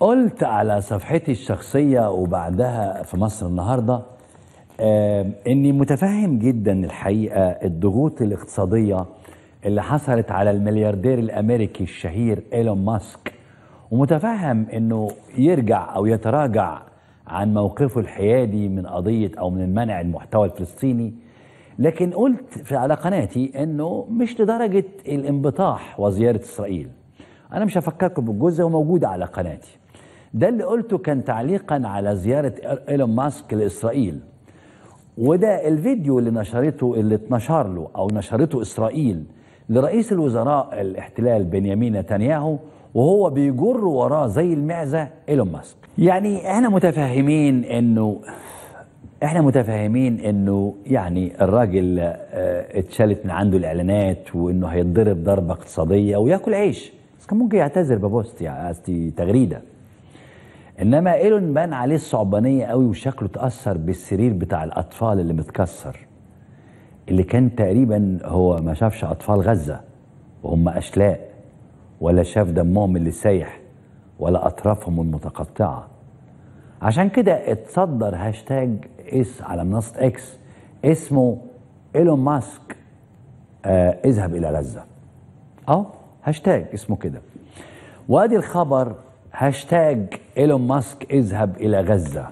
قلت على صفحتي الشخصية وبعدها في مصر النهاردة آه إني متفهم جدا الحقيقة الضغوط الاقتصادية اللي حصلت على الملياردير الأمريكي الشهير إيلون ماسك ومتفهم إنه يرجع أو يتراجع عن موقفه الحيادي من قضية أو من المنع المحتوى الفلسطيني لكن قلت في على قناتي إنه مش لدرجة الانبطاح وزيارة إسرائيل أنا مش هفكركم بالجزء وموجود على قناتي ده اللي قلته كان تعليقا على زيارة إيلون ماسك لإسرائيل وده الفيديو اللي نشرته اللي اتنشر له أو نشرته إسرائيل لرئيس الوزراء الاحتلال بنيامين نتنياهو وهو بيجر وراه زي المعزة إيلون ماسك يعني احنا متفاهمين انه احنا متفاهمين انه يعني الراجل اه اتشالت من عنده الاعلانات وانه هيتضرب ضربة اقتصادية وياكل عيش بس كان ممكن يعتذر ببوست يعني قصدي تغريده انما ايلون بان عليه الصعبانيه قوي وشكله اتاثر بالسرير بتاع الاطفال اللي متكسر اللي كان تقريبا هو ما شافش اطفال غزه وهم اشلاء ولا شاف دمهم اللي سايح ولا اطرافهم المتقطعه عشان كده اتصدر هاشتاج اس على منصه اكس اسمه ايلون ماسك آه اذهب الى غزه اه هاشتاج اسمه كده وادي الخبر هاشتاج ايلون ماسك اذهب الى غزه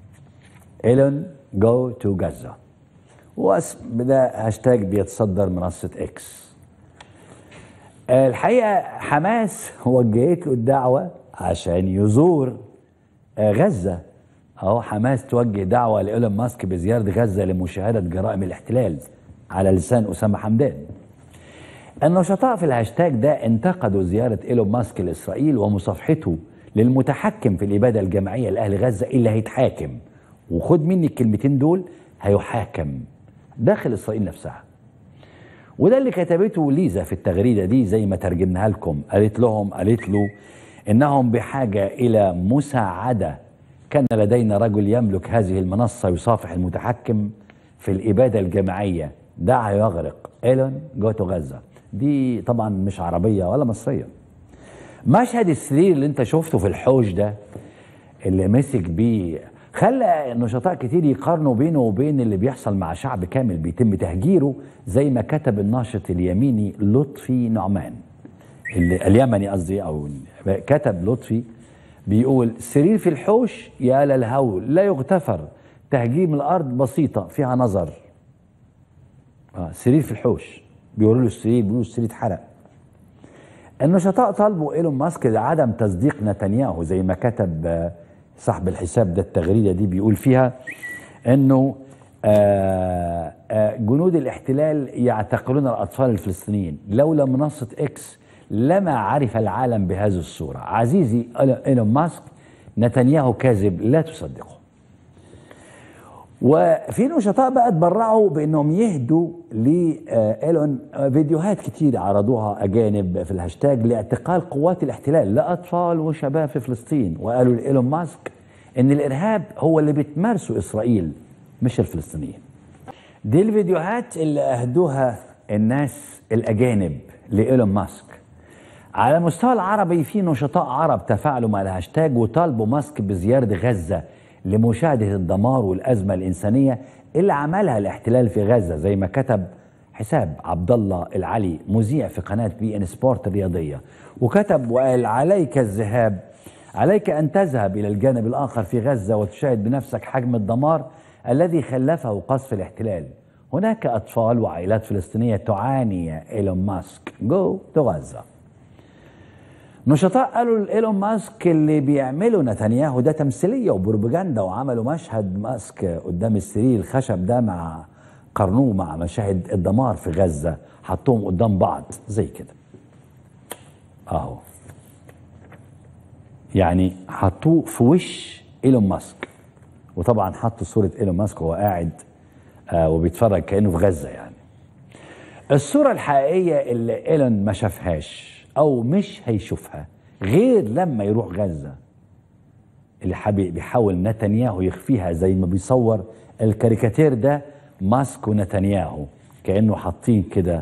ايلون جو تو غزه واسم ده هاشتاج بيتصدر منصه اكس الحقيقه حماس وجهت له الدعوه عشان يزور غزه اهو حماس توجه دعوه لايلون ماسك بزياره غزه لمشاهده جرائم الاحتلال على لسان اسامه حمدان النشطاء في الهاشتاج ده انتقدوا زيارة إيلون ماسك لإسرائيل ومصافحته للمتحكم في الإبادة الجماعية لأهل غزة اللي هيتحاكم وخد مني الكلمتين دول هيحاكم داخل إسرائيل نفسها وده اللي كتبته ليزا في التغريدة دي زي ما ترجمناها لكم قالت لهم قالت له إنهم بحاجة إلى مساعدة كان لدينا رجل يملك هذه المنصة يصافح المتحكم في الإبادة الجماعية دعه يغرق إيلون جوتو غزة دي طبعا مش عربيه ولا مصريه مشهد السرير اللي انت شفته في الحوش ده اللي مسك بيه خلى نشطاء كتير يقارنوا بينه وبين اللي بيحصل مع شعب كامل بيتم تهجيره زي ما كتب الناشط اليميني لطفي نعمان اللي اليمني قصدي او كتب لطفي بيقول سرير في الحوش يا للهول لا يغتفر تهجيم الارض بسيطه فيها نظر آه سرير في الحوش بيقولوا له السرير بيقولوا السرير اتحرق النشطاء طالبوا ايلون ماسك لعدم تصديق نتنياهو زي ما كتب صاحب الحساب ده التغريده دي بيقول فيها انه آآ آآ جنود الاحتلال يعتقلون الاطفال الفلسطينيين لولا منصه اكس لما عرف العالم بهذه الصوره عزيزي ايلون ماسك نتنياهو كاذب لا تصدقه وفي نشطاء بقى اتبرعوا بانهم يهدوا لايلون فيديوهات كتير عرضوها اجانب في الهاشتاج لاعتقال قوات الاحتلال لاطفال وشباب في فلسطين وقالوا لايلون ماسك ان الارهاب هو اللي بتمارسه اسرائيل مش الفلسطينيين. دي الفيديوهات اللي اهدوها الناس الاجانب لايلون ماسك. على المستوى العربي في نشطاء عرب تفاعلوا مع الهاشتاج وطالبوا ماسك بزياره غزه لمشاهدة الدمار والأزمة الإنسانية اللي عملها الاحتلال في غزة زي ما كتب حساب عبد الله العلي مذيع في قناة بي ان سبورت الرياضية وكتب وقال عليك الذهاب عليك أن تذهب إلى الجانب الآخر في غزة وتشاهد بنفسك حجم الدمار الذي خلفه قصف الاحتلال هناك أطفال وعائلات فلسطينية تعاني يا إيلون ماسك جو تو غزة نشطاء قالوا لايلون ماسك اللي بيعمله نتنياهو ده تمثيليه وبروباجندا وعملوا مشهد ماسك قدام السرير الخشب ده مع قارنوه مع مشاهد الدمار في غزه حطوهم قدام بعض زي كده اهو يعني حطوه في وش ايلون ماسك وطبعا حطوا صوره ايلون ماسك وهو قاعد آه وبيتفرج كانه في غزه يعني الصوره الحقيقيه اللي ايلون ما شافهاش او مش هيشوفها غير لما يروح غزه اللي حبي بيحاول نتنياهو يخفيها زي ما بيصور الكاريكاتير ده ماسك ونتنياهو كانه حاطين كده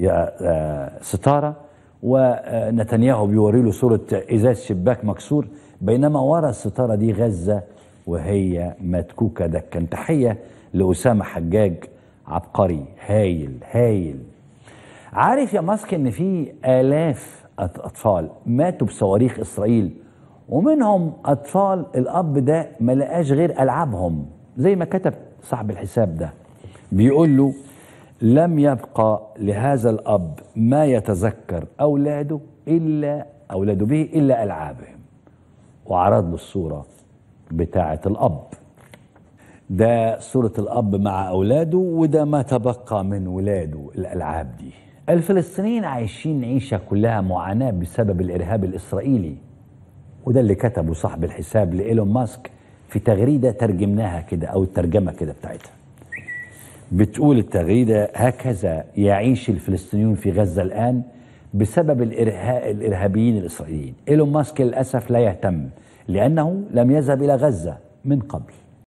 ستاره ونتنياهو بيوري له صوره ازاز شباك مكسور بينما ورا الستاره دي غزه وهي متكوكه دكا تحيه لاسامه حجاج عبقري هايل هايل عارف يا ماسك ان في الاف اطفال ماتوا بصواريخ اسرائيل ومنهم اطفال الاب ده ما لقاش غير العابهم زي ما كتب صاحب الحساب ده بيقول له لم يبقى لهذا الاب ما يتذكر اولاده الا اولاده به الا العابهم وعرض له الصوره بتاعه الاب ده صورة الأب مع أولاده وده ما تبقى من ولاده الألعاب دي الفلسطينيين عايشين عيشة كلها معاناة بسبب الإرهاب الإسرائيلي وده اللي كتبه صاحب الحساب لإيلون ماسك في تغريدة ترجمناها كده أو الترجمة كده بتاعتها بتقول التغريدة هكذا يعيش الفلسطينيون في غزة الآن بسبب الإرها... الإرهابيين الإسرائيليين إيلون ماسك للأسف لا يهتم لأنه لم يذهب إلى غزة من قبل